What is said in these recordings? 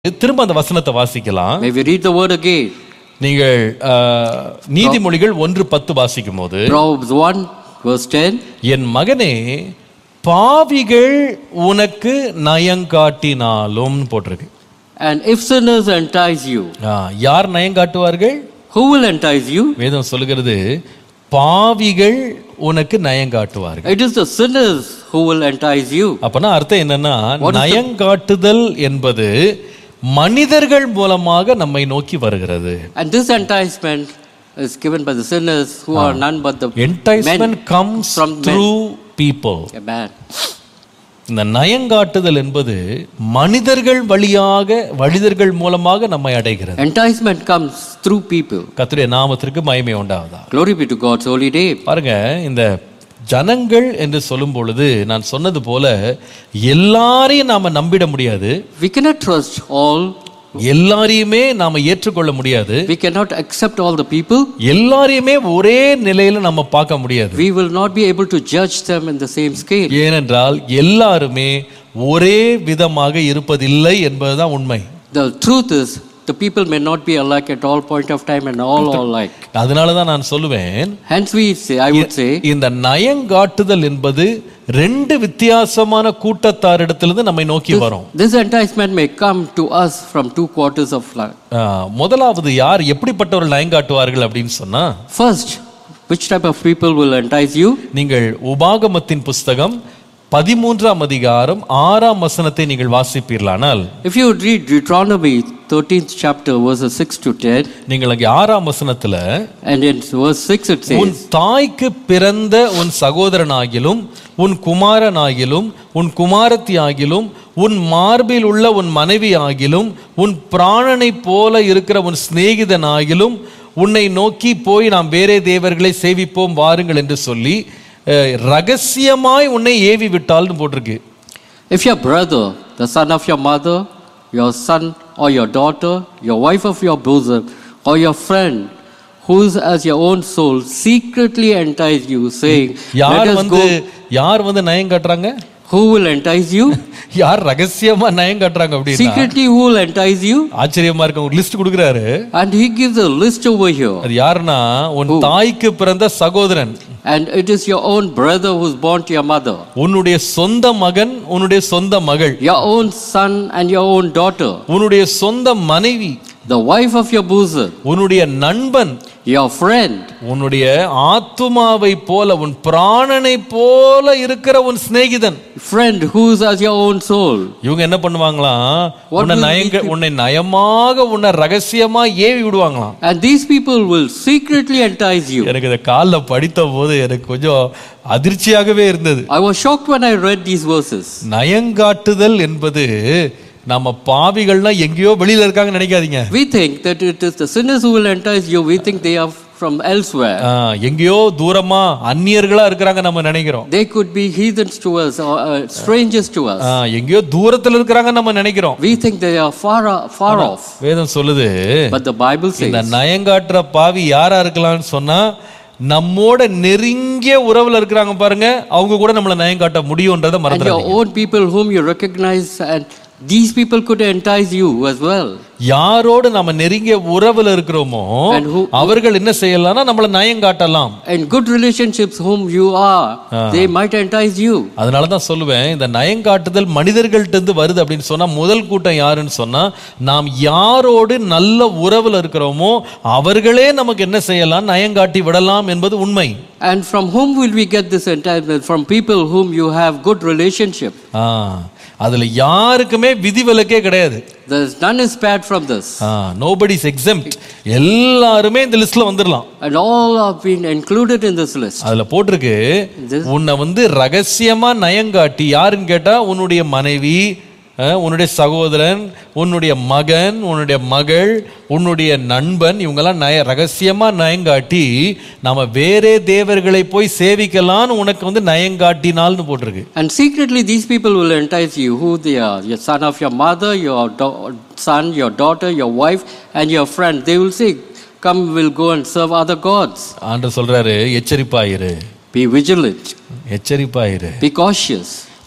திரும்ப அந்த வசனத்தை வாசிக்கலாம் May we read the word again? நீங்கள் அஹ், நீதிமொழிகள் ஒன்று பத்து வாசிக்கும் போது Proverbs 1, verse 10. என் மகனே பாவிகள் உனக்கு நயங்காட்டினாலும் போட்டிருக்கு And if sinners entice you, ஆ, யார் நயங்காட்டுவார்கள் who will entice you? வேதம் சொல்லுகிறது பாவிகள் உனக்கு நயங்காட்டுவார்கள் It is the sinners who will entice you. அப்பனா அர்த்தம் என்னன்னா நயங்காட்டுதல் என்பது மனிதர்கள் மூலமாக நம்மை நோக்கி வருகிறது And this enticement is given by the sinners who are none but the enticement comes from men. Through people A man. இந்த நயங்காட்டுதல் என்பது மனிதர்கள் வழியாக மனிதர்கள் மூலமாக நம்மை அடைகிறது Enticement comes through people. கர்த்தருடைய நாமத்திற்கு மகிமை உண்டாவதா Glory be to God's holy name. பாருங்க இந்த ஜனங்கள் என்று சொல்லும் பொழுது நான் சொன்னது போல எல்லாரையும் நாம நம்பிட முடியாது We cannot trust all. எல்லாரையுமே நாம ஏற்றுக்கொள்ள முடியாது We cannot accept all the people. எல்லாரையுமே ஒரே நிலையில நம்ம பார்க்க முடியாது We will not be able to judge them in the same scale. ஏனென்றால் எல்லாருமே ஒரே விதமாக இருப்பதில்லை என்பதுதான் உண்மை The truth is, the people may not be alike at all point of time and all alike. அதனால தான் நான் சொல்லுவேன் Hence, we say, I would say, இந்த நயங்காட்டுதல் என்பது ரெண்டு வித்தியாசமான கூட்டத்தாரிடத்திலிருந்து நம்மை நோக்கி வரும் this enticement may come to us from two quarters of life. ஆ, முதலாவது யார் எப்படிப்பட்டவர்கள் நயங்காட்டுவார்கள் அப்படின்னு சொன்னா First, which type of people will entice you? நீங்கள் உபாகமத்தின் புஸ்தகம் பதிமூன்றாம் அதிகாரம் ஆறாம் வசனத்தை நீங்கள் வாசிப்பீர்களானால் If you would read Deuteronomy 13th chapter, verses 6 to 10, நீங்கள் அங்கே ஆறாம் வசனத்துல and in verse 6 it உன் says, தாய்க்கு பிறந்த உன் சகோதரனாகிலும் உன் குமாரனாகிலும் உன் குமாரத்தி ஆகிலும் உன் மார்பில் உள்ள உன் மனைவி ஆகிலும் உன் பிராணனைப் போல இருக்கிற உன் சிநேகிதனாகிலும் உன்னை நோக்கி போய் நாம் வேறே தேவர்களை சேவிப்போம் வாருங்கள் என்று சொல்லி அஹ், ரகசியமாய் உன்னை ஏவி விட்டால்னு போட்டிருக்கு If your brother, the son of your mother, your son or your daughter, your wife of your bosom, or your friend, who is as your own soul, secretly entice you, saying, Let யார் us வந்து go. யார் வந்து நயம் காட்டுறாங்க Who will entice you? யார் ரகசியமா நயம் காட்டுறாங்க அப்படின்னா Secretly, who will entice you? ஆச்சரியமா இருக்கு ஒரு லிஸ்ட் கொடுக்குறாரு And he gives a list over here. அது யாருன்னா உன் தாய்க்கு பிறந்த சகோதரன் And it is your own brother who's born to your mother, உன்னுடைய சொந்த மகன் உன்னுடைய சொந்த மகள் your own son and your own daughter, உன்னுடைய சொந்த மனைவி the wife of your bosom, உன்னுடைய நண்பன் your friend, உன்னுடைய ஆத்துமாவை போல உன் பிராணனை போல இருக்கிற உன் சிநேகிதன் friend who is as your own soul. இவங்க என்ன பண்ணுவாங்களாம் What உன்னை will நயங்க these உன்னை நயமாக உன்னை ரகசியமா ஏவி விடுவாங்களாம் And these people will secretly entice you. எனக்கு இதை காலில் படித்த போது எனக்கு கொஞ்சம் அதிர்ச்சியாகவே இருந்தது I was shocked when I read these verses. நயங்காட்டுதல் என்பது நம்ம பாவிகள்லாம் எங்கேயோ வெளியில இருக்காங்கன்னு நினைக்காதீங்க We think that it is the sinners who will entice you. We think they are from elsewhere. ஆ, எங்கேயோ தூரமா அந்நியர்களா இருக்கிறாங்க நம்ம நினைக்கிறோம் They could be heathens to us or uh, strangers to us. ஆ, எங்கேயோ தூரத்துல இருக்கிறாங்க நம்ம நினைக்கிறோம் We think they are far, far off. வேதம் சொல்லுது But the Bible இந்த says, நயங்காட்டுற பாவி யாரா இருக்கலாம்னு சொன்னா நம்மோட நெருங்கிய உறவுல இருக்கிறாங்க பாருங்க அவங்க கூட நம்மள நயங்காட்ட முடியும்ன்றத and மறந்துடாதீங்க your own people whom you recognize, and these people could entice you as well. யாரோடு நம்ம நெருங்கிய உறவுல இருக்கிறோமோ And who- அவர்கள் என்ன செய்யலாம்னா நம்மள நயங்காட்டலாம் And good relationships whom you are, they might entice you. அதனால தான் சொல்லுவேன் இந்த நயங்காட்டுதல் மனிதர்கள்ட்ட இருந்து வருது அப்படின்னு சொன்னா முதல் கூட்டம் யாருன்னு சொன்னா நாம் யாரோடு நல்ல உறவுல இருக்கிறோமோ அவர்களே நமக்கு என்ன செய்யலாம் நயங்காட்டி விடலாம் என்பது உண்மை And from whom will we get this enticement? From people whom you have good relationship. ஆ, அதுல யாருக்குமே விதிவிலக்கே கிடையாது There's none is spared from this. Nobody's exempt எல்லாருமே இந்த லிஸ்ட்ல வந்துடலாம் And all have been included in this list. அதுல போட்டிருக்கு This- உன்னை வந்து ரகசியமா நயங்காட்டி யாருன்னு கேட்டா உன்னுடைய மனைவி அஹ், உன்னுடைய சகோதரன் உன்னுடைய மகன் உன்னுடைய மகள் உன்னுடைய நண்பன் இவங்கெல்லாம் நய ரகசியமா நயங்காட்டி நாம வேறே தேவர்களை போய் சேவிக்கலாம்னு உனக்கு வந்து நயங்காட்டினால்னு போட்டிருக்கு And secretly, these people will entice you who they are your son of your mother, your do- son, your daughter, your wife, and your friend. They will say, Come, we'll go and serve other gods. ஆண்டு சொல்றாரு எச்சரிப்பாயிரு Be vigilant, எச்சரிப்பாயிரு be cautious.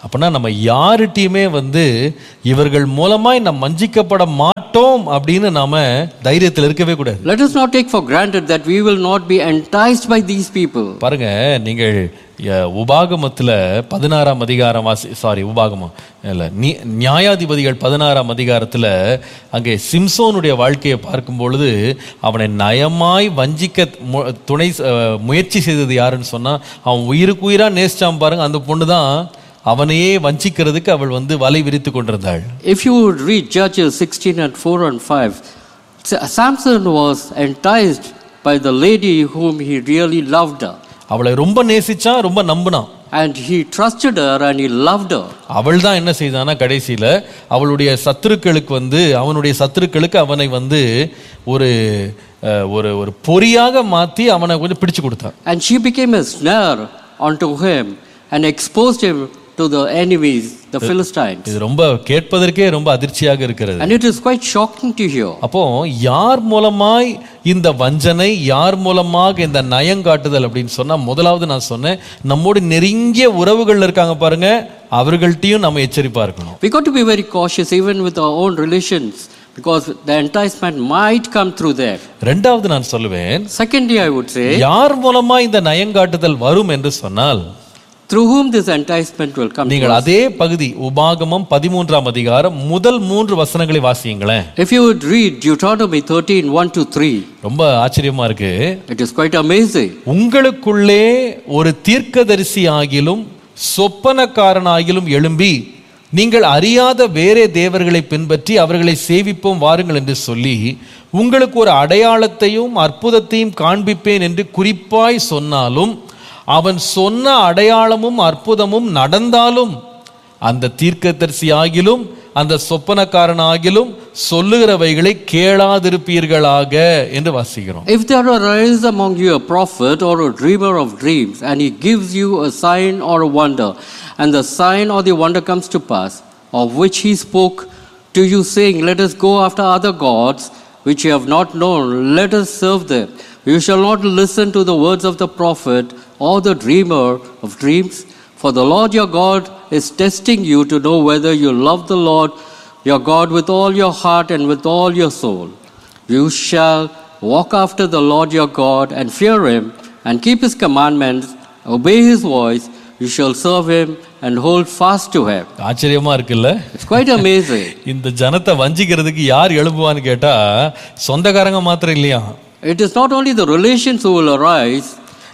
அப்படின்னா நம்ம யார்கிட்டயுமே வந்து இவர்கள் மூலமாய் நாம் வஞ்சிக்கப்பட மாட்டோம் அப்படின்னு நாம தைரியத்தில் இருக்கவே கூடாது Let us not take for granted that we will not be enticed by these people. பாருங்க நீங்கள் அஹ், உபாகமத்துல பதினாறாம் அதிகாரம் வாசி சாரி உபாகமம் இல்ல நி- நியாயாதிபதிகள் பதினாறாம் அதிகாரத்துல அங்கே சிம்சோனுடைய வாழ்க்கையை பார்க்கும் பொழுது அவனை நயமாய் வஞ்சிக்க மு- துணை அஹ், முயற்சி செய்தது யாருன்னு சொன்னா அவன் உயிருக்கு உயிரா நேசிச்சான் பாருங்க அந்த பொண்ணு தான் அவனையே வஞ்சிக்கிறதுக்கு அவள் வந்து வலை விரித்து கொண்டிருந்தாள் If you would read Judges 16 and 4 and 5, Sa- Samson was enticed by the lady whom he really loved her. அவளை ரொம்ப நேசிச்சான் ரொம்ப நம்பினான் And he trusted her and he loved her. அவள் தான் என்ன செய்தானா கடைசியில அவளுடைய சத்துருக்களுக்கு வந்து அவனுடைய சத்துருக்களுக்கு அவனை வந்து ஒரு அஹ், ஒரு ஒரு பொறியாக மாத்தி அவனை கொஞ்சம் பிடிச்சு கொடுத்தான் And she became a snare unto him and exposed him to the enemies, the Philistines. இது ரொம்ப கேட்பதற்கே ரொம்ப அதிர்ச்சியாக இருக்கிறது And it is quite shocking to hear. அப்போ யார் மூலமாய் இந்த வஞ்சனை யார் மூலமாக இந்த நயங்காட்டுதல் அப்படின்னு சொன்னா முதலாவது நான் சொன்னேன் நம்மோடு நெருங்கிய உறவுகள் இருக்காங்க பாருங்க அவர்கள்ட்டையும் நம்ம எச்சரிப்பா இருக்கணும் We got to be very cautious even with our own relations because the enticement might come through there. ரெண்டாவது நான் சொல்லுவேன் Secondly, I would say, யார் மூலமா இந்த நயங்காட்டுதல் வரும் என்று சொன்னால் through whom this enticement will come to நீங்கள் us. அதே பகுதி உபாகமம் பதிமூன்றாம் அதிகாரம் முதல் மூன்று வசனங்களை வாசியுங்களேன் If you would read Deuteronomy 13 1 to 3, ரொம்ப ஆச்சரியமா இருக்கு it is quite amazing. உங்களுக்குள்ளே ஒரு தீர்க்கதரிசி ஆகிலும் சொப்பனக்காரனாகிலும் எழும்பி நீங்கள் அறியாத வேறே தேவர்களை பின்பற்றி அவர்களை சேவிப்போம் வாருங்கள் என்று சொல்லி உங்களுக்கு ஒரு அடையாளத்தையும் அற்புதத்தையும் காண்பிப்பேன் என்று குறிப்பாய் சொன்னாலும் அவன் சொன்ன அடையாளமும் அற்புதமும் நடந்தாலும் அந்த தீர்க்கதரிசி ஆகிலும் அந்த சொப்பனக்காரன் ஆகிலும் சொல்லுகிறவைகளை கேளாதிருப்பீர்களாக என்று வாசிக்கிறோம் If there arise among you a prophet or a dreamer of dreams, and he gives you a sign or a wonder, and the sign or the wonder comes to pass, of which he spoke to you, saying, Let us go after other gods which you have not known, let us serve them. You shall not listen to the words of the prophet or the dreamer of dreams, for the Lord your God is testing you to know whether you love the Lord your God with all your heart and with all your soul. You shall walk after the Lord your God and fear him and keep his commandments, obey his voice. You shall serve him and hold fast to him. ஆச்சரியமா இருக்குல்ல It's quite amazing. இந்த ஜனத்தை வஞ்சிக்கிறதுக்கு யார் எழுப்புவான்னு கேட்டா சொந்தக்காரங்க மாத்திரம் இல்லையா It is not only the relations who will arise,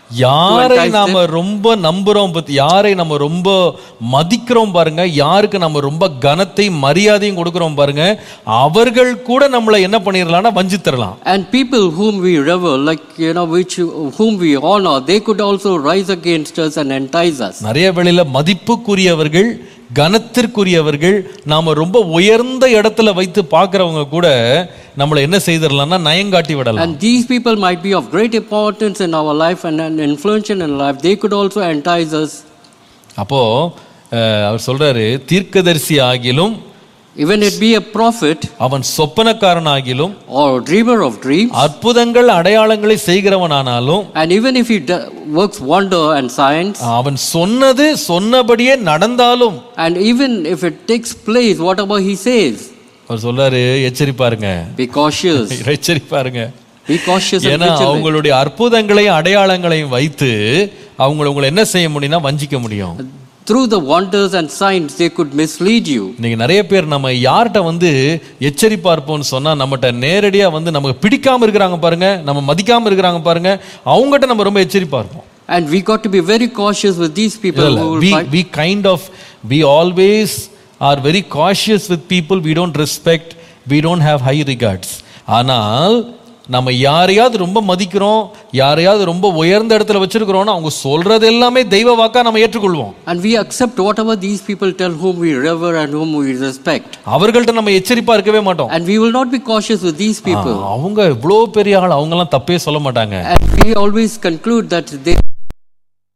யாரை entice நாம ரொம்ப நம்புறோம் பத்தி யாரை நம்ம ரொம்ப மதிக்கிறோம் பாருங்க யாருக்கு நம்ம ரொம்ப கனத்தையும் மரியாதையும் கொடுக்கிறோம் பாருங்க அவர்கள் கூட நம்மளை என்ன பண்ணிடலாம்னா வஞ்சித்தரலாம் and people whom we revere, like you know, which whom we honor, they could also rise against us and entice us. நிறைய வேளையில மதிப்புக்குரியவர்கள் கனத்திற்குரியவர்கள் நாம ரொம்ப உயர்ந்த இடத்துல வைத்து பார்க்கறவங்க கூட நம்மளை என்ன செய்திடலாம்னா நயங்காட்டி விடலாம் And these people might be of great importance in our life and, and influential in life. They could also entice us. அப்போ அஹ், அவர் சொல்றாரு தீர்க்கதரிசி ஆகிலும் Even it be a prophet அவன் சொப்பனக்காரன் ஆகிலும் or a dreamer of dreams, அற்புதங்கள் அடையாளங்களை செய்கிறவனானாலும் and even if he do- works wonder and signs, அவன் சொன்னது சொன்னபடியே நடந்தாலும் and even if it takes place, whatever he says, அவர் சொல்றாரு எச்சரிப்பாருங்க be cautious. எச்சரிப்பாருங்க Be cautious and ஏன்னா vigilant. அவங்களுடைய அற்புதங்களையும் அடையாளங்களையும் வைத்து அவங்களை உங்களை என்ன செய்ய முடியும்னா வஞ்சிக்க முடியும் Through the wonders and signs, they could mislead you. இன்னைக்கு நிறைய பேர் நம்ம யார்கிட்ட வந்து எச்சரிப்பா இருப்போம்னு சொன்னா நம்மகிட்ட நேரடியா வந்து நமக்கு பிடிக்காம இருக்கிறாங்க பாருங்க நம்ம மதிக்காம இருக்கிறாங்க பாருங்க அவங்ககிட்ட நம்ம ரொம்ப எச்சரிப்பா இருப்போம் And we got to be very cautious with these people இல்ல, who will we fight. we kind of we always are very cautious with people we don't respect we don't have high regards ஆனால் நம்ம யாரையாவது ரொம்ப மதிக்கிறோம் யாரையாவது ரொம்ப உயர்ந்த இடத்துல வச்சிருக்கிறோம்னா அவங்க சொல்றது எல்லாமே தெய்வ வாக்கா நம்ம ஏற்றுக்கொள்வோம் And we accept whatever these people tell whom we revere and whom we respect. அவர்கள்ட்ட நம்ம எச்சரிப்பா இருக்கவே மாட்டோம் And we will not be cautious with these people. அவங்க இவ்வளோ பெரிய ஆள் அவங்கெல்லாம் தப்பே சொல்ல மாட்டாங்க And we always conclude that they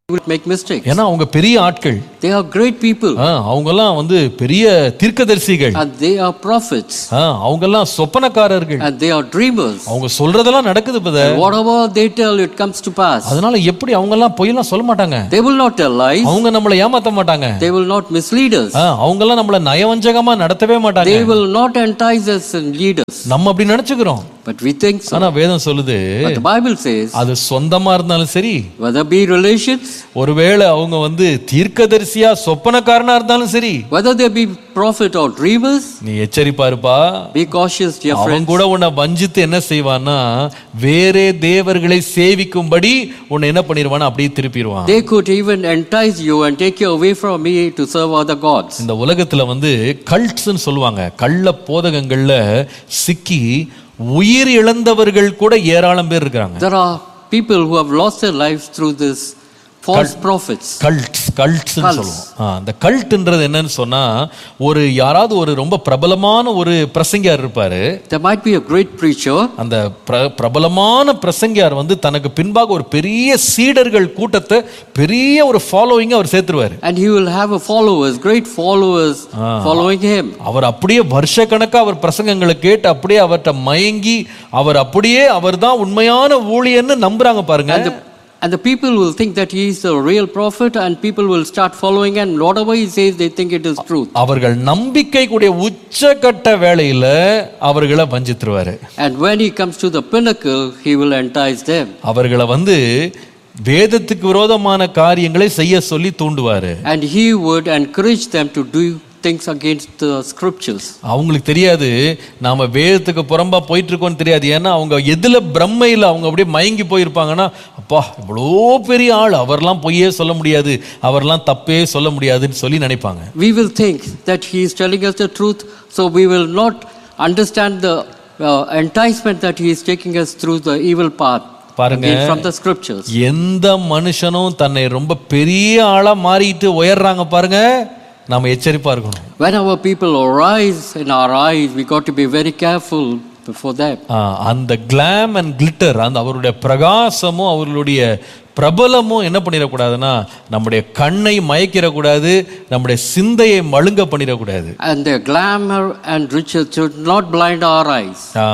will make mistakes. ஏன்னா அவங்க பெரிய ஆட்கள் They are great people ஆ, அவங்கெல்லாம் வந்து பெரிய தீர்க்கதரிசிகள் and they are prophets ஆ, அவங்கெல்லாம் சொப்பனக்காரர்கள் and they are dreamers. அவங்க சொல்றதெல்லாம் நடக்குது பத Whatever they tell, it comes to pass. அதனால எப்படி அவங்கெல்லாம் பொய்யெல்லாம் சொல்ல மாட்டாங்க They will not tell lies. அவங்க நம்மளை ஏமாத்த மாட்டாங்க They will not mislead us. ஆ, அவங்கெல்லாம் நம்மள நயவஞ்சகமா நடத்தவே மாட்டாங்க They will not entice us and lead us. நம்ம அப்படி நினைச்சுக்கிறோம் But we think so. ஆனா வேதம் சொல்லுது But the Bible says, அது சொந்தமா இருந்தாலும் சரி whether be relations, ஒருவேளை அவங்க வந்து தீர்க்கதரிசியா சொப்பனக்காரனா இருந்தாலும் சரி whether they be prophet or dreamers, நீ எச்சரிப்பா இருப்பா be cautious, dear அவன் friends. கூட உன்னை வஞ்சித்து என்ன செய்வான்னா வேறே தேவர்களை சேவிக்கும்படி உன்னை என்ன பண்ணிடுவான்னா அப்படியே திருப்பிடுவான் They could even entice you and take you away from me to serve other gods. இந்த உலகத்துல வந்து கல்ட்ஸ்ன்னு சொல்லுவாங்க கள்ள போதகங்கள்ல சிக்கி உயிர் இழந்தவர்கள் கூட ஏராளம் பேர் இருக்கிறாங்க There are people who have lost their lives through this false prophets. Cults cults Cults. சொல்லுவோம் ஆ, அந்த கல்ட்ன்றது என்னன்னு சொன்னா ஒரு யாராவது ஒரு ரொம்ப பிரபலமான ஒரு பிரசங்கியார் இருப்பாரு There might be a great preacher அந்த பிர- பிரபலமான பிரசங்கியார் வந்து தனக்கு பின்பாக ஒரு பெரிய சீடர்கள் கூட்டத்தை பெரிய ஒரு ஃபாலோவிங் அவர் சேர்த்துருவாரு and he will have a followers, great followers following him. அவர் அப்படியே வருஷக்கணக்கா அவர் பிரசங்கங்களை கேட்டு அப்படியே அவர்கிட்ட மயங்கி அவர் அப்படியே அவர் தான் உண்மையான ஊழியன்னு நம்புறாங்க பாருங்க And the, and the people will think that he is the real prophet and people will start following and whatever he says they think it is truth. அவர்கள் நம்பிக்கை கூடிய உச்சக்கட்ட வேளையில அவர்களை வஞ்சித்துருவாரு And when he comes to the pinnacle, he will entice them. அவர்களை வந்து வேதத்துக்கு விரோதமான காரியங்களை செய்ய சொல்லி தூண்டுவாரு And he would encourage them to do things against the scriptures. அவங்களுக்கு தெரியாது நாம வேதத்துக்கு புறம்பா போயிட்டு இருக்கோம்னு தெரியாது ஏன்னா அவங்க எதுல பிரம்மையில் அவங்க அப்படியே மயங்கி போயிருப்பாங்கன்னா அப்பா இவ்வளோ பெரிய ஆள் அவர்லாம் பொய்யே சொல்ல முடியாது அவர்லாம் தப்பே சொல்ல முடியாதுன்னு சொல்லி நினைப்பாங்க We will think that he is telling us the truth, so we will not understand the uh, enticement that he is taking us through the evil path பாருங்க. again from the scriptures. எந்த மனுஷனும் தன்னை ரொம்ப பெரிய ஆளா மாறிட்டு உயர்றாங்க பாருங்க நாம எச்சரிப்பா இருக்கணும் When our people arise in our eyes, we got to be very careful before them. ஆ, அந்த கிளாம் அண்ட் கிளிட்டர் அந்த அவருடைய பிரகாசமும் அவர்களுடைய பிரபலமும் என்ன பண்ணிடக்கூடாதுன்னா நம்முடைய கண்ணை மயக்கிடக்கூடாது நம்முடைய சிந்தையை மழுங்க பண்ணிடக்கூடாது And their glamour and riches should not blind our eyes. ஆ,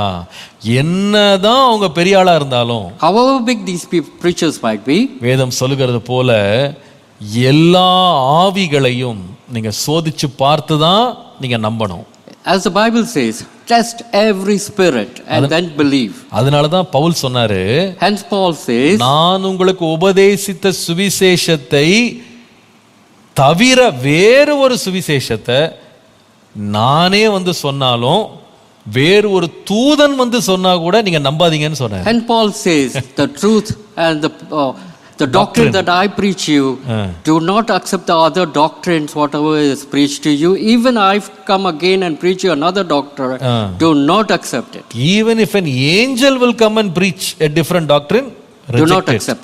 என்னதான் அவங்க பெரிய ஆளா இருந்தாலும் However big these pe- preachers might be, வேதம் சொல்லுகிறது போல எல்லா ஆவிகளையும் நீங்க சோதிச்சு பார்த்து தான் நீங்க நம்பணும் as the Bible says, test every spirit and then believe. அதனால தான் பவுல் சொன்னாரு Hence, Paul says, நான் உங்களுக்கு உபதேசித்த சுவிசேஷத்தை தவிர வேறு ஒரு சுவிசேஷத்தை நானே வந்து சொன்னாலும் வேறு ஒரு தூதன் வந்து சொன்னா கூட நீங்க நம்பாதீங்கன்னு சொன்னார் and Paul says, the truth and the uh, the doctrine that I preach you, do not accept the other doctrines, whatever is preached to you. Even I've come again and preach you another doctrine, do not accept it. Even if an angel will come and preach a different doctrine Do not reject it. accept.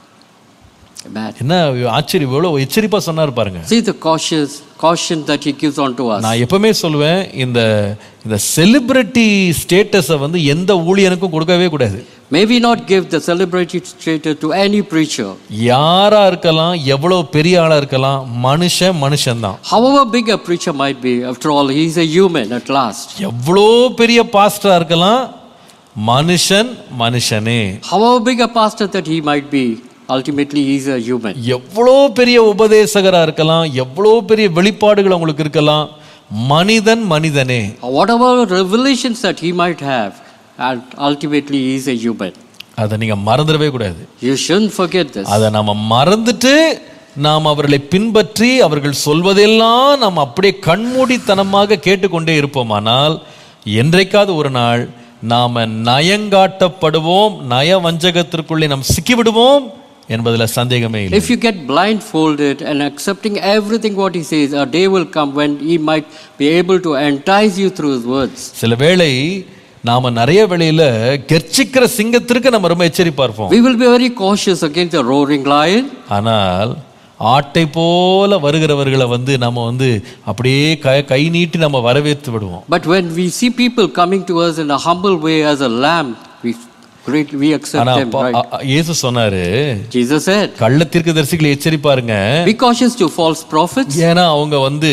Amen. என்ன ஆச்சரியம் எவ்வளவு எச்சரிப்பா சொன்னார் பாருங்க See the cautious caution that he gives unto us. நான் எப்பவுமே சொல்லுவேன் இந்த இந்த செலிபிரிட்டி ஸ்டேட்டஸை வந்து எந்த ஊழியனுக்கும் கொடுக்கவே கூடாது May we not give the celebrity status to any preacher. யாரா இருக்கலாம் எவ்வளவு பெரிய ஆளா இருக்கலாம் மனுஷன் மனுஷன்தான் However big a preacher might be, after all, he is a human at last. எவ்வளோ பெரிய பாஸ்டரா இருக்கலாம் மனுஷன் மனுஷனே However big a pastor that he might be, ultimately he is a human. எவ்வளோ பெரிய உபதேசகரா இருக்கலாம் எவ்வளோ பெரிய வெளிப்பாடுகள் உங்களுக்கு இருக்கலாம் மனிதன் மனிதனே Whatever revelations that he might have, and ultimately he is a human. அதை நீங்க மறந்துடவே கூடாது You shouldn't forget this. அதை நாம மறந்துட்டு நாம் அவர்களை பின்பற்றி அவர்கள் சொல்வதெல்லாம் நாம் அப்படியே கண்மூடித்தனமாக கேட்டுக்கொண்டே இருப்போமானால் என்றைக்காவது ஒரு நாள் நாம நயங்காட்டப்படுவோம் நய வஞ்சகத்திற்குள்ளே நாம் சிக்கிவிடுவோம் என்பதில் சந்தேகமே இல்லை If you get blindfolded and accepting everything what he says, a day will come when he might be able to entice you through his words. சில வேளை நாம நிறைய வேளையில கெர்ச்சிக்கிற சிங்கத்திற்கு நம்ம ரொம்ப எச்சரிப்பா இருப்போம் We will be very cautious against the roaring lion. ஆனால் ஆட்டை போல வருகிறவர்களை வந்து நம்ம வந்து அப்படியே கை கை நீட்டி நம்ம வரவேற்று விடுவோம் But when we see people coming to us in a humble way as a lamb, we, great, we accept ஆனா them, அப்பா- right? அ- அ- இயேசு சொன்னாரு Jesus said, கள்ள தீர்க்கதரிசிகளை எச்சரிப்பாருங்க Be cautious to false prophets. ஏன்னா அவங்க வந்து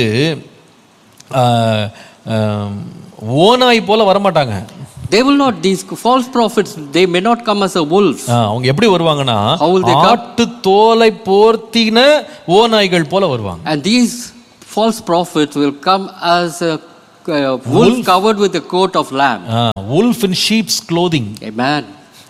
ஆ, ஆம், ஓநாய் போல வரமாட்டாங்க They will not, these false prophets, they may not come as a wolf. ஆ, அவங்க எப்படி வருவாங்கன்னா How will they come? ஆட்டு தோலை போர்த்தின ஓநாய்கள் போல வருவாங்க And these false prophets will come as a uh, wolf covered with a coat of lamb. Wolf in sheep's clothing Amen.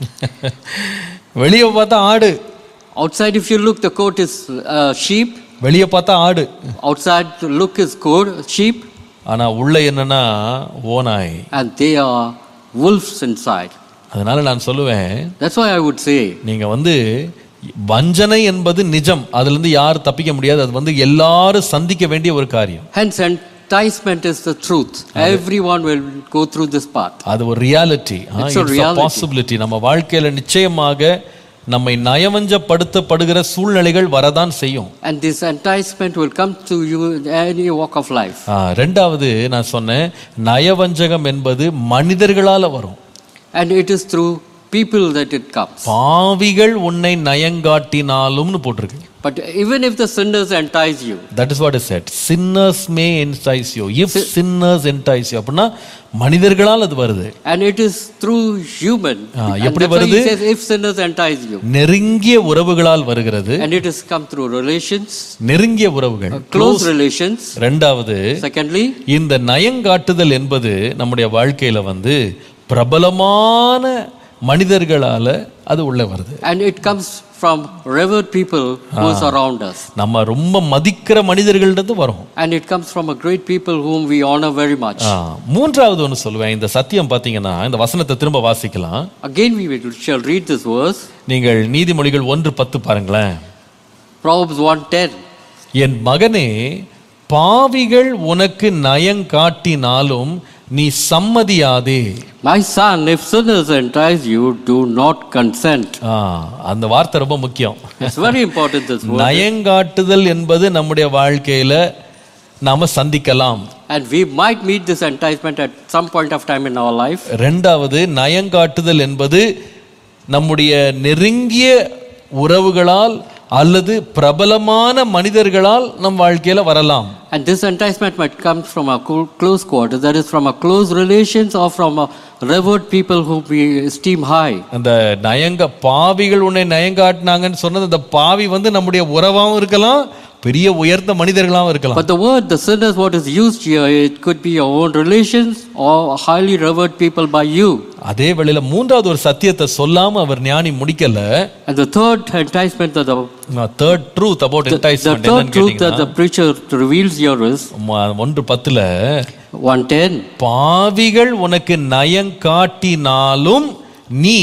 வெளியே பார்த்தா ஆடு Outside, if you look, the coat is uh, sheep. வெளியே பார்த்தா ஆடு Outside, the look is coat, sheep. ஆனா உள்ள என்னன்னா ஓநாய் And they are wolves inside. அதனால நான் சொல்லுவேன் That's why I would say, நீங்க வந்து வஞ்சனை என்பது நிஜம் அதுல இருந்து யாரும் தப்பிக்க முடியாது அது வந்து எல்லாரும் சந்திக்க வேண்டிய ஒரு காரியம் hence, enticement is the truth. Everyone will go through this path. அது ஒரு reality It's a reality. Possibility நம்ம வாழ்க்கையில நிச்சயமாக நம்மை நயவஞ்சப்படுத்தப்படுகிற சூழ்நிலைகள் வரதான் செய்யும் And this enticement will come to you in any walk of life. ஆ, ரெண்டாவது நான் சொன்னேன் நயவஞ்சகம் என்பது மனிதர்களால வரும் And it is through people that it comes. பாவிகள் உன்னை நயங்காட்டினாலும்னு போட்டிருக்கு But even if the sinners entice you, that is what is said sinners may entice you if sinners entice you அப்படின்னா மனிதர்களால் அது வருது and it is through human. Ah, and எப்படி that's why he வருது? says, if sinners entice you. நெருங்கிய உறவுகளால் வருகிறது And it has come through relations, நெருங்கிய உறவுகள் close relations. ரெண்டாவது Secondly, இந்த நயங்காட்டுதல் என்பது நம்முடைய வாழ்க்கையில வந்து பிரபலமான மனிதர்களால அது உள்ள வருது and it comes from revered people who is around us. நம்ம ரொம்ப மதிக்கிற மனிதர்கள்டது வரும் And it comes from a great people whom we honor very much. ஆ, மூன்றாவது ஒன்று சொல்லுவேன் இந்த சத்தியம் பார்த்தீங்கன்னா இந்த வசனத்தை திரும்ப வாசிக்கலாம் Again, we will- shall read this verse, நீங்கள் நீதிமொழிகள் ஒன்று பத்து பாருங்களேன் Proverbs 1.10. என் மகனே பாவிகள் உனக்கு நயங்காட்டினாலும் நீ சம்மதியாதே My son, if sinners entice you, do not consent. ஆ, அந்த வார்த்தை ரொம்ப முக்கியம் It's very important this word. நயங்காட்டுதல் என்பது நம்முடைய வாழ்க்கையில நாம சந்திக்கலாம் And we might meet this enticement at some point of time in our life. ரெண்டாவது நயங்காட்டுதல் என்பது நம்முடைய நெருங்கிய உறவுகளால் அல்லது பிரபலமான மனிதர்களால் நம் வாழ்க்கையில வரலாம் And this enticement might come from a clo- close quarter, that is from a close relations or from a revered people whom we esteem high. அந்த நயங்க பாவிகள் உன்னை நயங்காட்டினாங்கன்னு சொன்னது அந்த பாவி வந்து நம்முடைய உறவாகவும் இருக்கலாம் பெரிய உயர்ந்த மனிதர்களாகவும் இருக்கலாம் But the word, the sinners, what is used here, it could be your own relations or highly revered people by you. அதே வேளையில மூன்றாவது ஒரு சத்தியத்தை சொல்லாம அவர் ஞானி முடிக்கல And the third enticement that the, third truth about the, the enticement third என்னன்னு truth that கேட்டீங்கன்னா the preacher reveals here is ம- ஒன்று பத்துல 110. பாவிகள் உனக்கு நயங்காட்டினாலும் நீ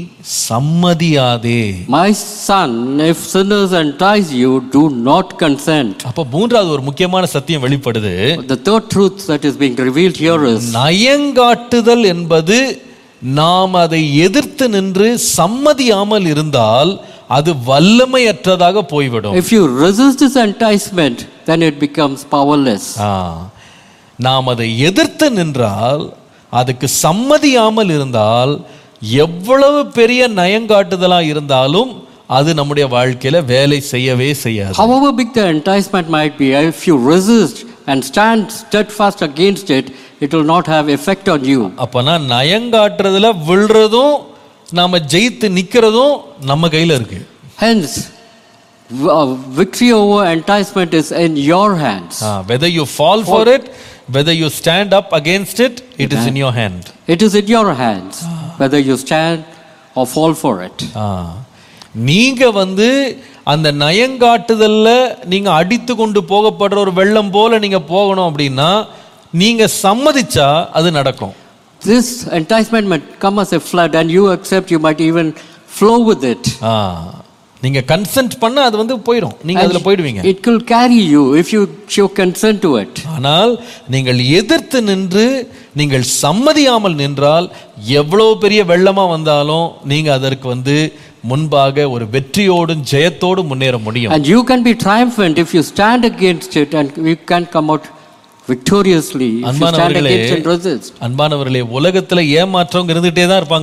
சம்மதியாதே My son, if sinners entice you, do not consent. அப்ப மூன்றாவது ஒரு முக்கியமான சத்தியம் வெளிப்படுது The third truth that is being revealed here is நயங்காட்டுதல் என்பது நாம் அதை எதிர்த்து நின்று சம்மதியாமல் இருந்தால் அது வல்லமையற்றதாக போய்விடும் if you resist this enticement, then it becomes powerless. ஆ, நாம் அதை எதிர்த்து நின்றால் அதுக்கு சம்மதியாமல் இருந்தால் எவ்வளவு பெரிய நயங்காட்டுதலா இருந்தாலும் அது நம்முடைய வாழ்க்கையில வேலை செய்யவே செய்யாது However big the enticement might be, if you resist and stand steadfast against it, it will not have effect on you. அப்பனா நயங்காட்டுறதுல விழுறதும் நாம ஜெயித்து நிக்கிறதும் நம்ம கையில இருக்கு Hence, v- uh, victory over enticement is in your hands. Whether you fall for it whether you stand up against it it is in your hand It is in your hands, whether you stand or fall for it. நீங்க வந்து அந்த நயங்காட்டுதல்ல நீங்க அடித்து கொண்டு போகப்படுற ஒரு வெள்ளம் போல நீங்க போகணும் அப்படின்னா நீங்க சம்மதிச்சா அது நடக்கும் This enticement might come as a flood, and you accept, you might even flow with it. ஆ, நீங்க கன்சென்ட் பண்ண அது வந்து போயிடும் நீங்க அதுல போயிடுவீங்க It will carry you if you show consent to it. ஆனால் நீங்கள் எதிர்த்து நின்று நீங்கள் சம்மதியாமல் நின்றால் எவ்வளவு பெரிய வெள்ளமா வந்தாலும் நீங்க அதற்கு வந்து முன்பாக ஒரு வெற்றியோடும் ஜெயத்தோடும் முன்னேற முடியும் And you can be triumphant if you stand against it and you can come out victoriously if you stand அன்பானவர்களே against and resist. அன்பானவர்களே உலகத்துல ஏமாற்றவங்க இருந்துகிட்டே தான் இருப்பாங்க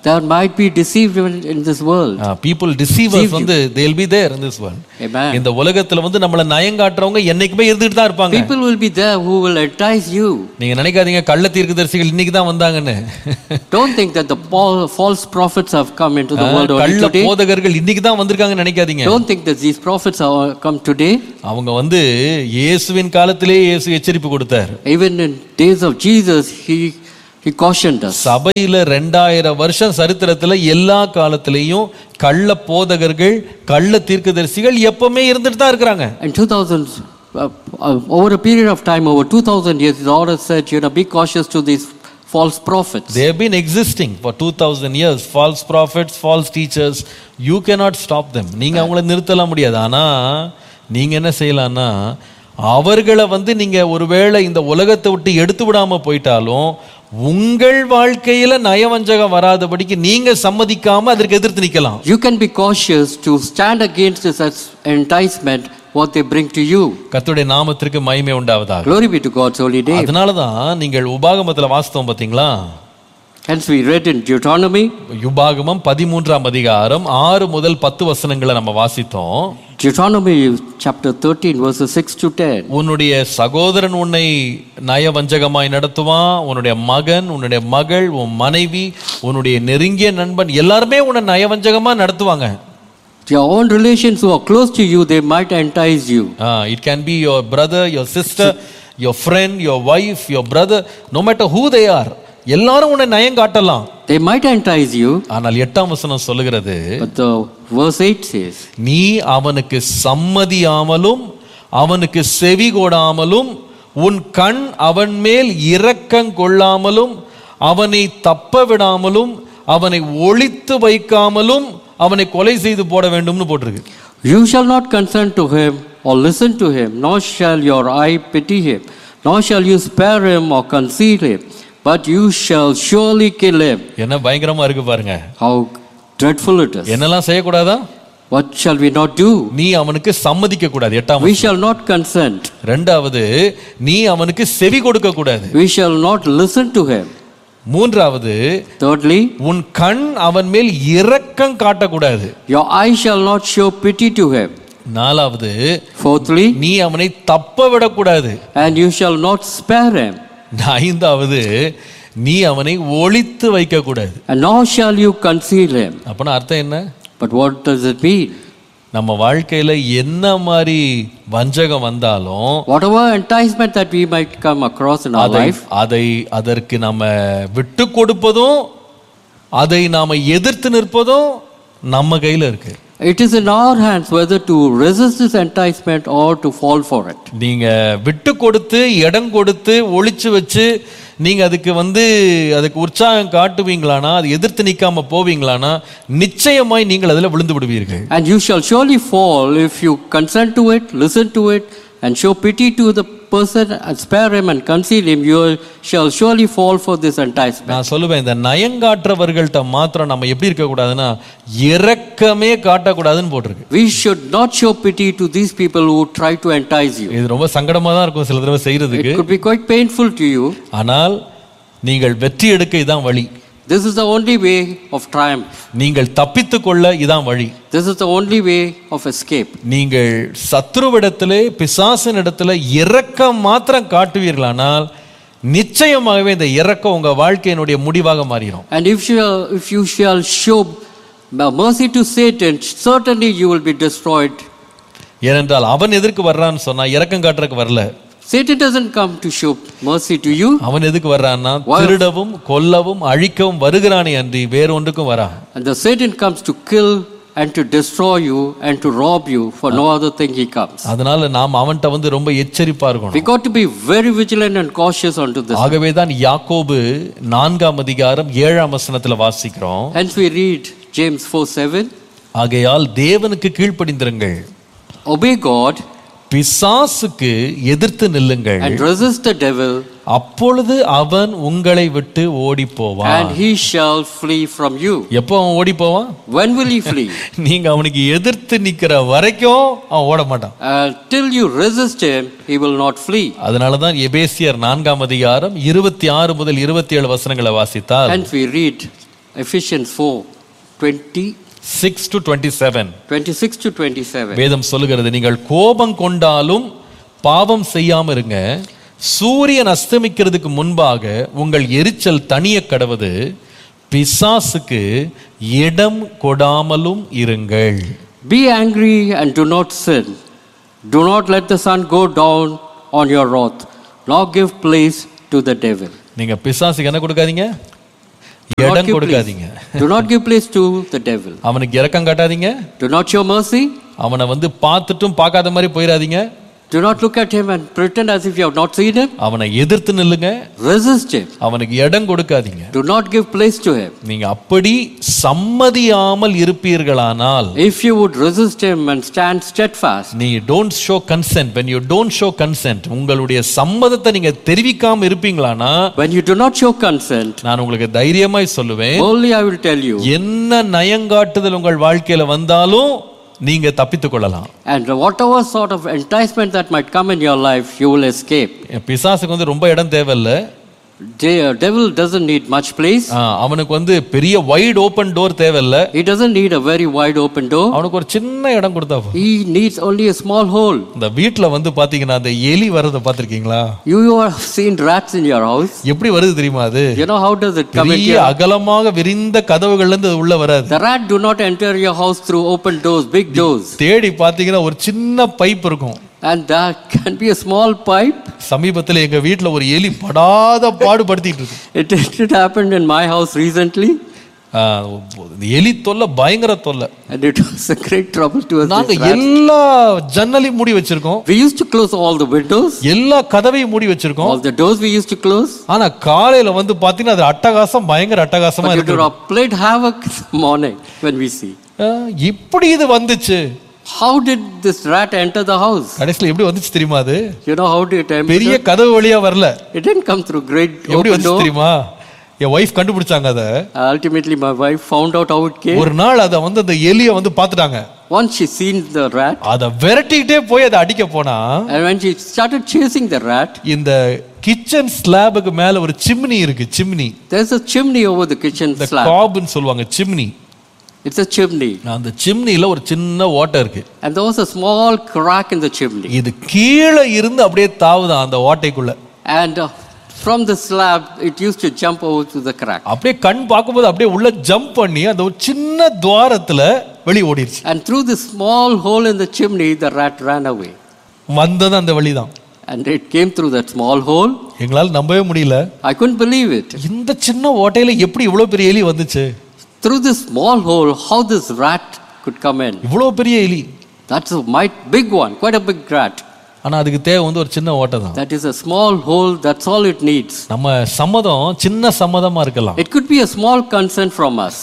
There might be deceived in, in this world. People deceivers வந்து they'll be there in this world Amen. இந்த உலகத்துல வந்து நம்மள நயங்காட்டுறவங்க என்னைக்குமே இருந்துட்டு தான் இருப்பாங்க People will be there who will entice you. நீங்க நினைக்காதீங்க கள்ள தீர்க்கதரிசிகள் இன்னைக்கு தான் வந்தாங்கன்னு Don't think that the Paul- false prophets have come into the world only கள்ள today. போதகர்கள் இன்னைக்கு தான் வந்திருக்காங்கன்னு நினைக்காதீங்க Don't think that these prophets have come today. அவங்க வந்து இயேசுவின் காலத்திலே இயேசு எச்சரிப்பு கொடுத்தார் Even in days of Jesus, he, he cautioned us. சபையில ரெண்டாயிரம் வருஷம் சரித்திரத்துல எல்லா காலத்திலையும் கள்ள போதகர்கள் கள்ள தீர்க்கதரிசிகள் எப்பவுமே இருந்துட்டு தான் இருக்கிறாங்க In 2000, uh, uh, over a period of time, over 2000 years, the Lord has said, you know, be cautious to these false prophets. they have been existing for 2000 years false prophets false teachers you cannot stop them நீங்க அவங்கள நிறுத்தலாம் முடியாது ஆனா நீங்க என்ன செய்யலாம்னா அவர்களை வந்து நீங்க ஒருவேளை இந்த உலகத்தை விட்டு எடுத்து விடாம போயிட்டாலும் உங்கள் வாழ்க்கையில நயவஞ்சகம் வராதபடிக்கு நீங்க சம்மதிக்காம அதற்கு எதிர்த்து நிக்கலாம் You can be cautious to stand against this as enticement, what they bring to you. கர்த்தருடைய நாமத்திற்கு மகிமை உண்டாவதாக Glory be to God's holy name. அதனாலதான் நீங்கள் உபாகமத்துல வாஸ்தவம் பாத்தீங்களா Hence, we read in Deuteronomy யுபாகமம் பதிமூன்றாம் அதிகாரம் ஆறு முதல் பத்து வசனங்களை நம்ம வாசித்தோம் Deuteronomy chapter 13, verses 6 to 10. உன்னுடைய சகோதரன் உன்னை நயவஞ்சகமாய் நடத்துவான் உன்னுடைய மகன் உன்னுடைய மகள் உன் மனைவி உன்னுடைய நெருங்கிய நண்பன் எல்லாருமே உன்னை நயவஞ்சகமா நடத்துவாங்க Your own relations who are close to you, they might entice you. It can be your brother your sister your friend your wife your brother no matter who they are எல்லாரும் உன்னை நயம் காட்டலாம் They might entice you, ஆனால் எட்டாம் வசனம் சொல்லுகிறது but the verse 8 says, நீ அவனுக்கு சம்மதியாமலும் அவனுக்கு செவி கொடாமலும் உன் கண் அவன் மேல் இரக்கம் கொள்ளாமலும் அவனை தப்ப விடாமலும் அவனை ஒளித்து வைக்காமலும் அவனை கொலை செய்து போட வேண்டும்னு போட்டிருக்கு You shall not consent to him or listen to him, nor shall your eye pity him, nor shall you spare him or conceal him, but you shall surely kill him. என்ன பயங்கரமா இருக்கு பாருங்க How dreadful it is. என்னெல்லாம் செய்யக்கூடாதா What shall we not do? நீ அவனுக்கு சம்மதிக்க கூடாது எட்டாம் We shall not consent. ரெண்டாவது நீ அவனுக்கு செவி கொடுக்க கூடாது We shall not listen to him. மூன்றாவது Thirdly, உன் கண் அவன் மேல் இரக்கம் காட்டக்கூடாது your eye shall not show pity to him. நாலாவது Fourthly, நீ அவனை தப்ப விடக்கூடாது and you shall not spare him, ஐந்தாவது நீ அவனை ஒளித்து வைக்க கூடாது and nor shall you conceal him. அப்பனா அர்த்தம் என்ன But what does it mean? நம்ம வாழ்க்கையில என்ன மாதிரி வஞ்சகம் வந்தாலும் Whatever enticement that we might come across in our அதை life, அதை அதற்கு நம்ம விட்டு கொடுப்பதும் அதை நாம எதிர்த்து நிற்பதும் நம்ம கையில இருக்கு it is in our hands whether to resist this enticement or to fall for it. நீங்க விட்டு கொடுத்து இடம் கொடுத்து ஒளிச்சு வச்சு நீங்க அதுக்கு வந்து அதுக்கு உற்சாகம் காட்டுவீங்களானா அது எதிர்த்து நிக்காம போவீங்களானா நிச்சயமாய் நீங்கள் அதுல விழுந்து விடுவீர்கள் And you shall surely fall if you consent to it, listen to it, and show pity to the person and spare him and conceal him. You shall surely fall for this enticement. நான் சொல்லுவேன் இந்த நயங்காற்றவர்கள்ட்ட மாத்திரம் நம்ம எப்படி இருக்க கூடாதுன்னா இரக்கமே காட்டக்கூடாதுன்னு போட்டிருக்கு We should not show pity to these people who try to entice you. இது ரொம்ப சங்கடமா தான் இருக்கும் சில தடவை It செய்யறதுக்கு could be quite painful to you. ஆனால் நீங்கள் வெற்றி எடுக்க இதான் வழி This is the only way of triumph. நீங்கள் தப்பித்து கொள்ள இதான் வழி This is the only way of escape. நீங்கள் சத்ருவிடத்திலே பிசாசின் இடத்துல இரக்கம் மாத்திரம் காட்டுவீர்களானால் நிச்சயமாகவே இந்த இரக்கம் உங்க வாழ்க்கையினுடைய முடிவாக மாறிடும் And if you, if you shall show mercy to Satan, certainly you will be destroyed. ஏனென்றால் அவன் எதற்கு வர்றான்னு சொன்னா இரக்கம் காட்டுறதுக்கு வரல Satan doesn't come to show mercy to you. அவன் எதுக்கு வர்றான்னா திருடவும் கொல்லவும் அழிக்கவும் வருகிறானே அன்றி வேற ஒன்றுக்கும் வரான் And the Satan comes to kill and to destroy you and to rob you. For no other thing he comes. அதனால நாம் அவன்கிட்ட வந்து ரொம்ப எச்சரிப்பா We இருக்கணும் got to be very vigilant and cautious unto this. ஆகவே தான் யாக்கோபு நான்காம் அதிகாரம் ஏழாம் வசனத்துல வாசிக்கிறோம் Hence we read James 4 7. ஆகையால் தேவனுக்கு கீழ்ப்படிந்திருங்கள் Obey God பிசாசுக்கு எதிர்த்து நில்லுங்கள் and resist the devil, அப்பொழுது அவன் உங்களை விட்டு ஓடி போவான் and he shall flee from you. எப்போ அவன் ஓடி போவான் When will he flee? நீங்க அவனுக்கு எதிர்த்து நிக்கிற வரைக்கும் அவன் ஓட மாட்டான் Uh, till you resist him, he will not flee. அதனாலதான் எபேசியர் நான்காம் அதிகாரம் இருபத்தி ஆறு முதல் இருபத்தி ஏழு வசனங்களை வாசித்தால் Hence we read Ephesians 4 20, six to twenty seven 26 to 27. வேதம் சொல்லுகிறது நீங்கள் கோபம் கொண்டாலும் பாவம் செய்யாம இருங்க சூரியன் அஸ்தமிக்கிறதுக்கு முன்பாக உங்கள் எரிச்சல் தனிய கடவது பிசாசுக்கு இடம் கொடாமலும் இருங்கள் Be angry and do not sin. Do not let the sun go down on your wrath, nor give place to the devil. நீங்க பிசாசுக்கு என்ன கொடுக்காதீங்க Do not இடம் give கொடுக்காதீங்க place. Do not give place to the devil. அவனுக்கு இரக்கம் காட்டாதீங்க Do not show mercy. அவனை வந்து பார்த்துட்டும் பார்க்காத மாதிரி போயிடாதீங்க Do not look at him and pretend as if you have not seen him. அவனை எதிர்த்து நில்லுங்க Resist him. அவனுக்கு இடம் கொடுக்காதீங்க Do not give place to him. நீங்க அப்படி சம்மதியாமல் இருப்பீர்களானால் If you would resist him and stand steadfast, நீ don't show consent when you don't show consent உங்களுடைய சம்மதத்தை நீங்க தெரிவிக்காம இருப்பீங்களானா when you do not show consent, நான் உங்களுக்கு தைரியமாய் சொல்லுவேன் only I will tell you. என்ன நயங்காட்டுதல் உங்கள் வாழ்க்கையில வந்தாலும் நீங்க தப்பித்துக் கொள்ளலாம் And whatever sort of enticement that might come in your life, you will escape. பிசாசுக்கு வந்து ரொம்ப இடம் தேவையில்ல The devil doesn't need much place. ஆ, அவனுக்கு வந்து பெரிய வைட் ஓப்பன் டோர் தேவையில்ல He doesn't need a very wide open door. அவனுக்கு ஒரு சின்ன இடம் கொடுத்தா போதும். He needs only a small hole. இந்த வீட்ல வந்து பாத்தீங்கன்னா அந்த எலி வர்றதை பார்த்திருக்கீங்களா You have seen rats in your house. எப்படி வருது தெரியுமா அது You know how does it come in பெரிய here? அகலமாக விரிந்த கதவுகள்ல இருந்து அது உள்ள வராது The rat do not enter your house through open doors, big doors. தேடி பாத்தீங்கன்னா ஒரு சின்ன பைப் இருக்கும் And there can be a small pipe. சமீபத்துல எங்க வீட்ல ஒரு எலி படாத பாடுபடுத்திட்டு இருக்கு It, it happened in my house recently. ஆ, இந்த எலி தொல்லை பயங்கர தொல்லை And it was a great trouble to us. நாங்க this rat. எல்லா ஜன்னலையும் மூடி வச்சிருக்கோம் We used to close all the windows, எல்லா கதவையும் மூடி வச்சிருக்கோம் all the doors we used to close. ஆனா காலையில வந்து பாத்தீங்கன்னா அது அட்டகாசம் பயங்கர அட்டகாசமா But it இருக்கு would have played havoc in the morning when we see. ஆ, இப்படி இது வந்துச்சு How did this rat enter the house? கடைசியில எப்படி வந்துச்சு தெரியுமா அது You know how did it enter? பெரிய கதவு வழியா வரல It didn't come through great எப்படி open வந்துச்சு door. தெரியுமா என் ஒய்ஃப் கண்டுபிடிச்சாங்க அத Ultimately, my wife found out how it came. ஒரு நாள் அத வந்து அந்த எலிய வந்து பாத்துட்டாங்க Once she seen the rat, அத விரட்டிக்கிட்டே போய் அதை அடிக்க போனா and when she started chasing the rat, இந்த கிச்சன் ஸ்லாபுக்கு மேல ஒரு சிம்னி இருக்கு chimney there's a chimney over the kitchen இந்த slab. காப்னு சொல்லுவாங்க சிம்னி It's a chimney. அந்த சிம்னில ஒரு சின்ன ஓட்டை இருக்கு And there was a small crack in the chimney. இது கீழே இருந்து அப்படியே தாவுதான் அந்த ஓட்டைக்குள்ள And uh, from the slab, it used to jump over to the crack. அப்படியே கண் பார்க்கும்போது அப்படியே உள்ள ஜம்ப் பண்ணி அந்த ஒரு சின்ன துவாரத்துல வெளியே ஓடிடுச்சு And through the small hole in the chimney, the rat ran away. வந்தது அந்த வழிதான் And it came through that small hole. எங்களால் நம்பவே முடியல I couldn't believe it. இந்த சின்ன ஓட்டையில எப்படி இவ்வளவு பெரிய எலி வந்துச்சு Through this small hole, how this rat could come in. இவ்வளவு பெரிய எலி That's a might big one, quite a big rat. ஆனா அதுக்கு தேவை வந்து ஒரு சின்ன ஓட்டை தான் That is a small hole, that's all it needs. நம்ம சம்மதம் சின்ன சம்மதமா இருக்கலாம் It could be a small consent from us.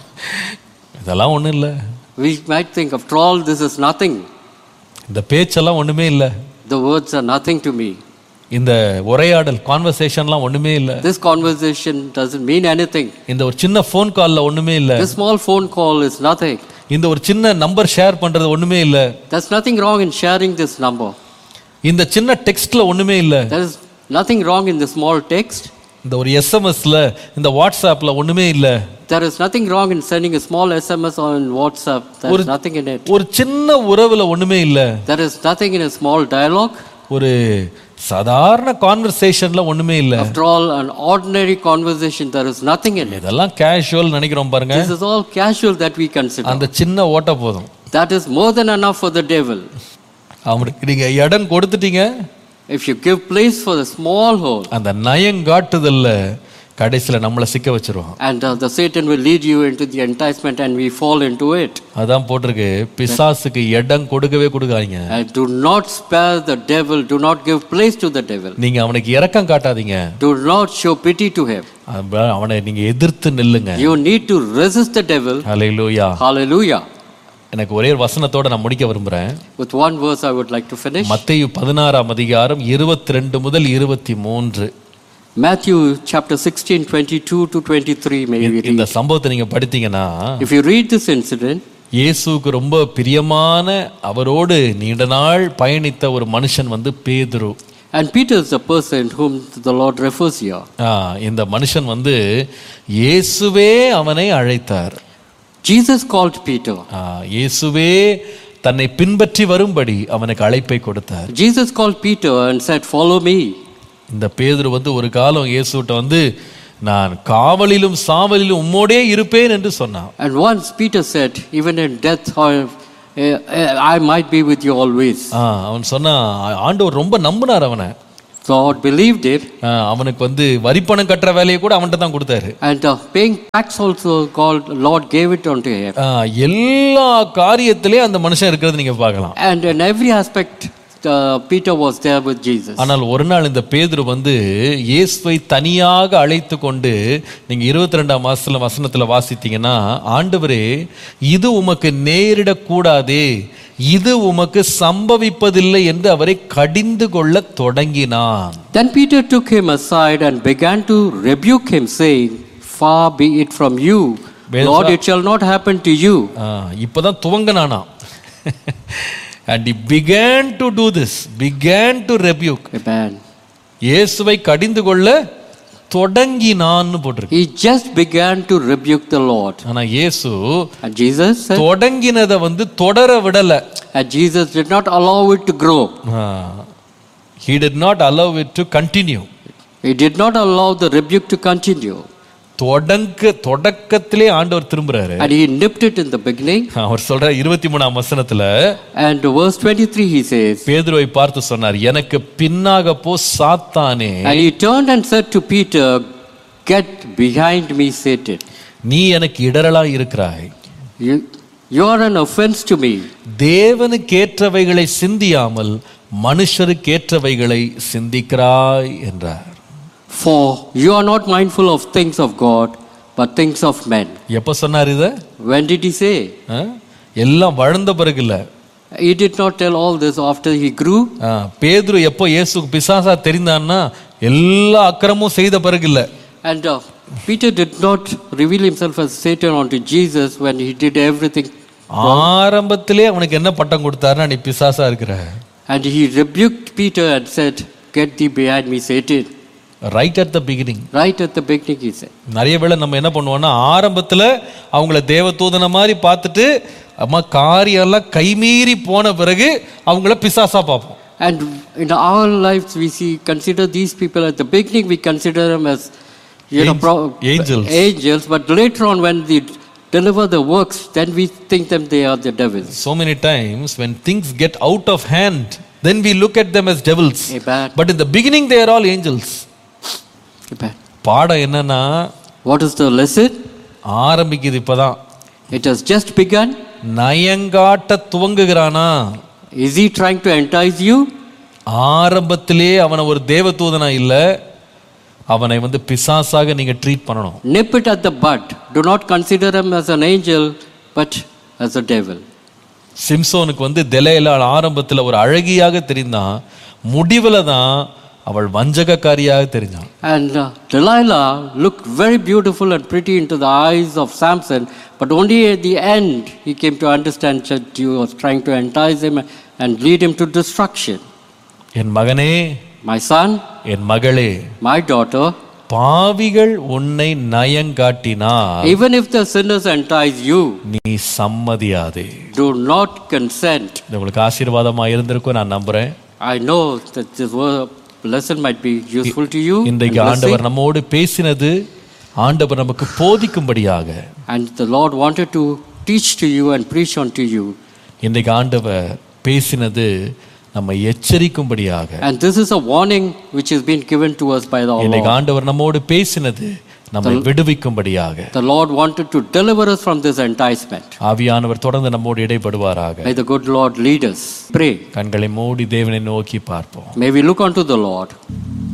இதெல்லாம் ஒண்ணும் இல்ல we might think, after all, this is nothing. இந்த பேச்செல்லாம் ஒண்ணுமே இல்ல The words are nothing to me. இந்த உரையாடல் கான்வர்சேஷன்லாம் ஒண்ணுமே இல்ல This conversation doesn't mean anything. இந்த ஒரு சின்ன ஃபோன் கால்ல ஒண்ணுமே இல்ல This small phone call is nothing. இந்த ஒரு சின்ன நம்பர் ஷேர் பண்றது ஒண்ணுமே இல்ல There's nothing wrong in sharing this number. இந்த சின்ன டெக்ஸ்ட்ல ஒண்ணுமே இல்ல There is nothing wrong in the small text. இந்த ஒரு எஸ்எம்எஸ்ல இந்த வாட்ஸ்அப்ல ஒண்ணுமே இல்ல There is nothing wrong in sending a small SMS on WhatsApp. There is ஒரு- nothing in it. ஒரு சின்ன உறவுல ஒண்ணுமே இல்ல There is nothing in a small dialogue. ஒரு சாதாரண கான்வர்சேஷன்ல ஒண்ணுமே இல்ல After all, an ordinary conversation, there is nothing in it. இதெல்லாம் கேஷுவல் நினைக்கிறோம் பாருங்க This is all casual that we consider. அந்த சின்ன ஓட்ட போதும் That is more than enough for the devil. அவனுக்கு நீங்க இடம் கொடுத்துட்டீங்க If you give place for the small hole, அந்த நயங்காட்டுதல்ல கடைசியில நம்மளை சிக்க வச்சிருவான் and uh, the Satan will lead you into the enticement and we fall into it. அதான் போட்டிருக்கு பிசாசுக்கு இடம் கொடுக்கவே கொடுக்காதீங்க And do not spare the devil, do not give place to the devil. நீங்க அவனுக்கு இரக்கம் காட்டாதீங்க Do not show pity to him. அவ- அவனை நீங்க எதிர்த்து நில்லுங்க You need to resist the devil. Hallelujah Hallelujah. எனக்கு ஒரே ஒரு வசனத்தோட நான் முடிக்க விரும்புறேன் With one verse, I would like to finish. மத்தேயு பதினாறாம் அதிகாரம் இருபத்தி ரெண்டு முதல் இருபத்தி மூன்று Matthew chapter 16, 22 to 23, may we read. இந்த சம்பவத்தை நீங்க படித்தீங்கன்னா If you read this incident, இயேசுவுக்கு ரொம்ப பிரியமான அவரோடு நீண்ட நாள் பயணித்த ஒரு மனுஷன் வந்து பேதுரு And Peter is the person whom the Lord refers here. ஆ, இந்த மனுஷன் வந்து இயேசுவே அவனை அழைத்தார் Jesus called Peter. ஆ, இயேசுவே தன்னை பின்பற்றி வரும்படி அவனுக்கு அழைப்பை கொடுத்தார் Jesus called Peter and said, Follow me. இந்த பேதுரு வந்து ஒரு காலம் இயேசுகிட்ட வந்து நான் காவலிலும் சாவலிலும் உம்மோடே இருப்பேன் என்று சொன்னான் And once Peter said, Even in death, or, uh, uh, I might be with you always. ஆ, அவன் சொன்னான் ஆண்டவர் ரொம்ப நம்பினார் அவனை God believed it. ஆ, அவனுக்கு வந்து வரிப்பணம் கட்டுற வேலையை கூட அவன்கிட்ட தான் கொடுத்தாரு And uh, paying tax also, God, Lord gave it unto him. ஆ, எல்லா காரியத்திலையும் அந்த மனுஷன் இருக்கிறது நீங்க பார்க்கலாம் And in every aspect, uh, Peter was there with Jesus. ஆனால் ஒரு நாள் இந்த பேதுரு வந்து இயேசுவை தனியாக அழைத்து கொண்டு நீங்க இருபத்தி ரெண்டாம் மாசத்துல வசனத்துல வாசித்தீங்கன்னா ஆண்டவரே இது உமக்கு நேரிடக்கூடாதே இது உமக்கு சம்பவிப்பதில்லை என்று அவரை கடிந்து கொள்ள தொடங்கினான் Then Peter took him aside and began to rebuke him, saying, Far be it from you, Well, Lord, sir- it shall not happen to you. ஆ, இப்பதான் துவங்கினானா and he began to do this began to rebuke Amen. இயேசுவை கடிந்து கொள்ள தொடங்கினான்னு போட்டிருக்கு He just began to rebuke the Lord. ஆனா இயேசு And Jesus said, தொடங்கினதை வந்து தொடர விடல and Jesus did not allow it to grow. He did not allow it to continue He did not allow the rebuke to continue. தொடங்க தொடக்கத்திலே ஆண்டவர் திரும்புறாரு And he nipped it in the beginning. அவர் சொல்ற இருபத்தி மூணாம் வசனத்துல And verse 23 he says, பேதுருவை பார்த்து சொன்னார் எனக்கு பின்னாக போ சாத்தானே And he turned and said to Peter, Get behind me, Satan. நீ எனக்கு இடரலா இருக்கிறாய் You, you are an offense to me. தேவனுக்கேற்றவைகளை சிந்தியாமல் மனுஷருக்கேற்றவைகளை சிந்திக்கிறாய் என்றார் For you are not mindful of things of God, but things of men. எப்ப சொன்னார் இத When did he say? ஆ? எல்லாம் வளர்ந்த பிறகு இல்ல He did not tell all this after he grew. ஆ, பேதுரு எப்போ இயேசுக்கு பிசாசா தெரிந்தான்னா எல்லா அக்கிரமும் செய்த பிறகு இல்ல And uh, Peter did not reveal himself as Satan unto Jesus when he did everything. ஆரம்பத்திலே அவனுக்கு என்ன பட்டம் கொடுத்தாருன்னா நீ பிசாசா இருக்கிற And he rebuked Peter and said, Get thee behind me, Satan. Right at the beginning Right at the beginning, he said. நிறைய வேளை நம்ம என்ன பண்ணுவோம்னா ஆரம்பத்துல அவங்கள தேவதூதனை மாதிரி பார்த்துட்டு அம்மா காரியம் எல்லாம் கைமீறி போன பிறகு அவங்கள பிசாசா பார்ப்போம் And in our lives, we see, consider these people at the beginning, we consider them as, you know, pro- angels. angels. But later on, when they deliver the works, then we think them they are the devils. so many times when things get out of hand then we look at them as devils Amen. but in the beginning they are all angels Amen. பாடம் என்னன்னா What is the lesson? ஆரம்பிக்குது இப்பதான் It has just begun. நயங்காட்ட துவங்குகிறானா Is he trying to entice you? ஆரம்பத்திலே அவனை ஒரு தேவதூதனா இல்ல அவனை வந்து பிசாசாக நீங்க ட்ரீட் பண்ணணும் Nip it at the bud. Do not consider him as an angel, but as a devil. சிம்சோனுக்கு வந்து தெலையில ஆரம்பத்துல ஒரு அழகியாக தெரிந்தான் முடிவுல தான் அவள் வஞ்சகக்காரியாக தெரிஞ்சான் And uh, Delilah looked very beautiful and pretty into the eyes of Samson, but only at the end he came to understand that she was trying to entice him and lead him to destruction. என் மகனே My son, என் மகளே my daughter, பாவிகள் உன்னை நயங்காட்டினால் even if the sinners entice you, நீ சம்மதியாதே do not consent. இது உங்களுக்கு ஆசீர்வாதமா இருந்திருக்கும் நான் நம்புறேன் I know that this word, lesson might be useful to you. and இன்றைக்கு blessing. ஆண்டவர் நம்மோடு பேசினது ஆண்டவர் நமக்கு போதிக்கும்படியாக And the Lord wanted to teach to you and preach unto you. இன்றைக்கு ஆண்டவர் பேசினது நம்மை எச்சரிக்கும்படியாக And this is a warning which has been given to us by the இன்றைக்கு Lord. ஆண்டவர் நம்மோடு பேசினது நம்மை விடுவிக்கும்படியாக The Lord wanted to deliver us from this enticement. ஆவியானவர் தொடர்ந்து நம்மோடு இடைப்படுவாராக May the good Lord lead us. Pray. கண்களை மூடி தேவனை நோக்கி பார்ப்போம் May we look unto the Lord.